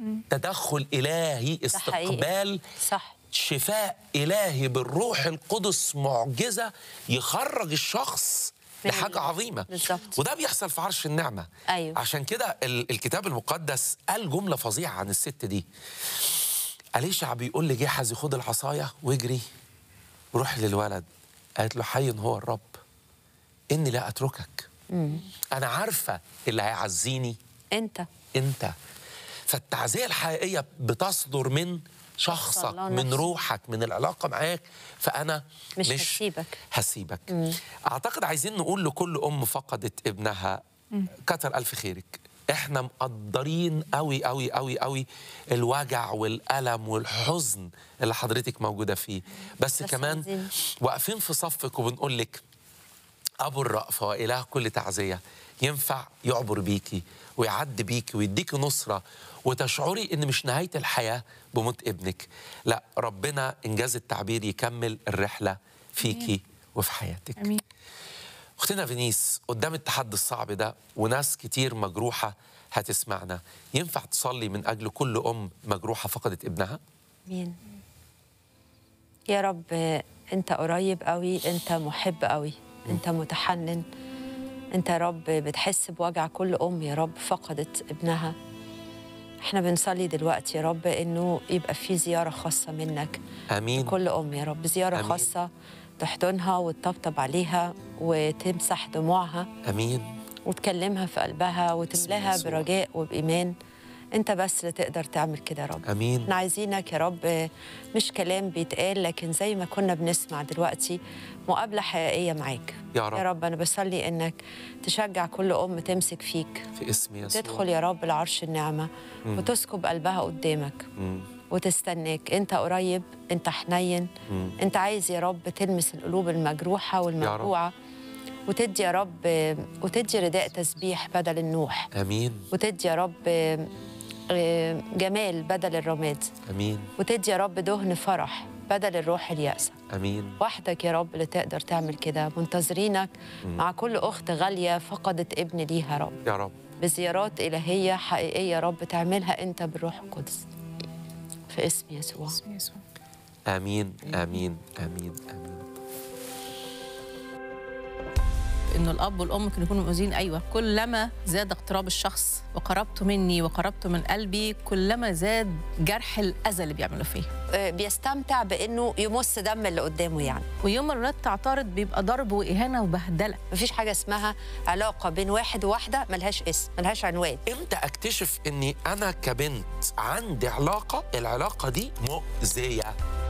تدخل الهي ده حقيقي. استقبال صح شفاء الهي بالروح القدس معجزه يخرج الشخص من لحاجه ال- عظيمه بالظبط. وده بيحصل في عرش النعمه أيوة. عشان كده ال- الكتاب المقدس قال جمله فظيعه عن الست دي أليشع بيقول لجحزي خد العصايه واجري وروح للولد قالت له حي هو الرب اني لا اتركك انا عارفه اللي هيعزيني انت انت فالتعزيه الحقيقيه بتصدر من شخصك الله من نفسه. روحك من العلاقه معاك فانا مش مش هسيبك. هسيبك اعتقد عايزين نقول لكل ام فقدت ابنها كتر الف خيرك احنا مقدرين قوي قوي قوي قوي الوجع والالم والحزن اللي حضرتك موجوده فيه بس, بس كمان عايزين- واقفين في صفك وبنقول لك أبو الرأفة وإله كل تعزية ينفع يعبر بيكي ويعد بيكي ويديكي نصرة وتشعري إن مش نهاية الحياة بموت ابنك لا ربنا إنجاز التعبير يكمل الرحلة فيكي وفي حياتك امين أختنا فينيس قدام التحدي الصعب ده وناس كتير مجروحة هتسمعنا ينفع تصلي من أجل كل أم مجروحة فقدت ابنها؟ مين يا رب انت قريب قوي انت محب قوي انت متحنن انت يا رب بتحس بوجع كل ام يا رب فقدت ابنها احنا بنصلي دلوقتي يا رب انه يبقى في زياره خاصه منك آمين كل ام يا رب زياره آمين. خاصه تحضنها وتطبطب عليها وتمسح دموعها آمين وتكلمها في قلبها وتملاها يسوع. برجاء برجاء وبإيمان أنت بس اللي تقدر تعمل كده يا رب آمين احنا عايزينك يا رب مش كلام بيتقال لكن زي ما كنا بنسمع دلوقتي مقابلة حقيقية معاك يا رب. يا رب أنا بصلي إنك تشجع كل أم تمسك فيك في اسم يسوع تدخل يا رب لعرش النعمة وتسكب قلبها قدامك مم. وتستناك انت قريب انت حنين مم. انت عايز يا رب تلمس القلوب المجروحة والموجوعة وتدي يا رب وتدي رداء تسبيح بدل النوح آمين وتدي يا رب آه، جمال بدل الرماد آمين وتدي يا رب دهن فرح بدل الروح اليأسة آمين وحدك يا رب اللي تقدر تعمل كده منتظرينك مع كل أخت غالية فقدت ابن ليها يا رب يا رب بزيارات إلهية حقيقية يا رب تعملها أنت بالروح القدس في اسم يسوع باسم يسوع آمين آمين آمين آمين انه الاب والام ممكن يكونوا مؤذين ايوه كلما زاد اقتراب الشخص وقربته مني وقربته من قلبي كلما زاد جرح الاذى اللي بيعملوا فيه آه، بيستمتع بأنه يمص دم اللي قدامه يعني ويوم ما الولاد تعترض بيبقى ضرب واهانه وبهدله مفيش حاجة اسمها علاقة بين واحد وواحدة ملهاش اسم ملهاش عنوان امتى اكتشف اني انا كبنت عندي علاقه العلاقه دي مؤذيه